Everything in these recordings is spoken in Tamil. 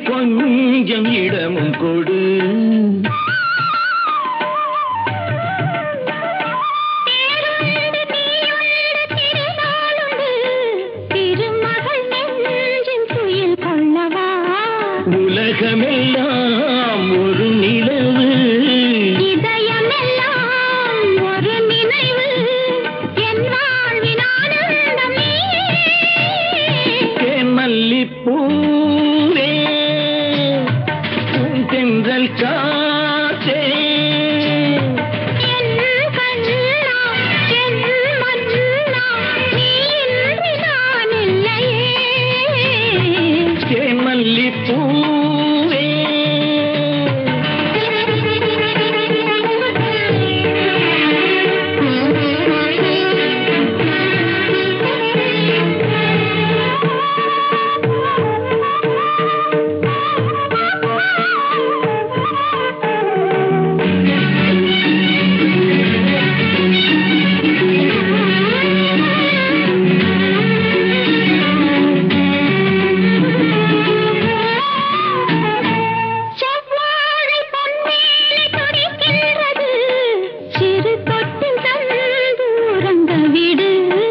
கொஞ்சம் இடமும் கொடு தேருண்டு நீயுண்டு திருநாளுண்டு திருமகள் நெஞ்சின் துயில் கொள்ளவா உலகமெல்லாம் ஒரு நிலவு இதயமெல்லாம் ஒரு நினைவு என் வாழ்வின் ஆனந்தம் நீயே தேன்மல்லிப்பூவே தென்றல் காற்றே என் கண்ணா என் மன்னா நீ இன்றி நான் இல்லையே தேன்மல்லிப்பூவே செவ்வாழை பொன்மேனி துடிக்கின்றது சிறு தொட்டு தந்து உறங்க விடு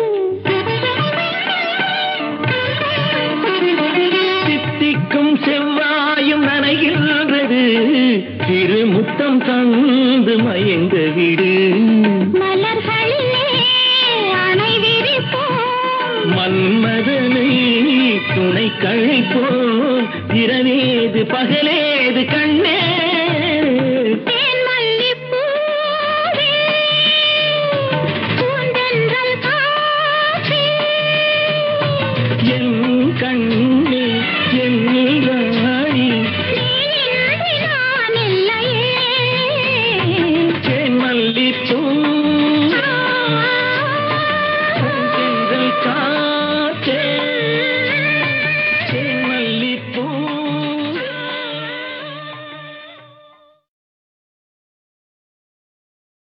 சித்திக்கும் செவ்வாயும் நனைகின்றது திருமுத்தம் தந்து மயங்க விடு மலர்களிலே அணை விரிப்போம் மன்மதனை துணை கழிப்போம் இரவேது பகலேது கண்ணே